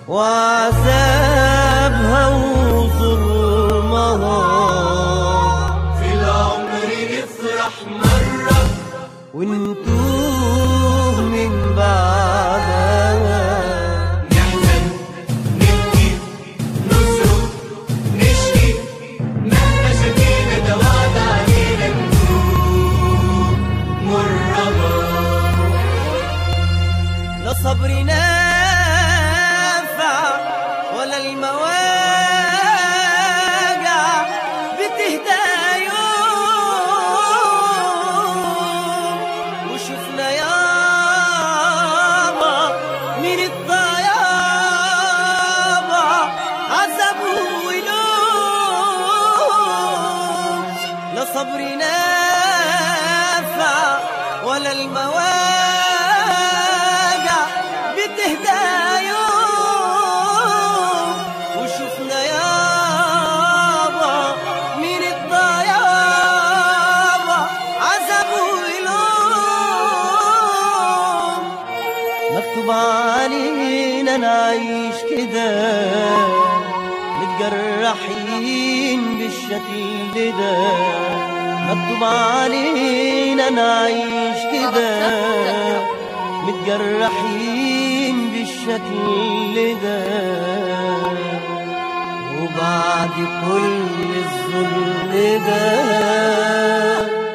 وعذابها وظلمها في العمر نفرح مرة ونتوه من بعدها نحزن نبكي نصرخ نشكي مهما شكينا ده وعد علينا نتوب مرة لا صبر نافع ولا المواجع بتهدى يوم وشفنا يابا من الضيابة عذاب ولوم لا صبر نافع ولا المواجع بتهدى يوم وشفنا يابا من الضيابة عذاب ولوم مكتوب علينا نعيش كده متجرحين بالشكل ده مكتوب علينا نعيش كده متجرحين بالشكل ده وبعد كل الظلم ده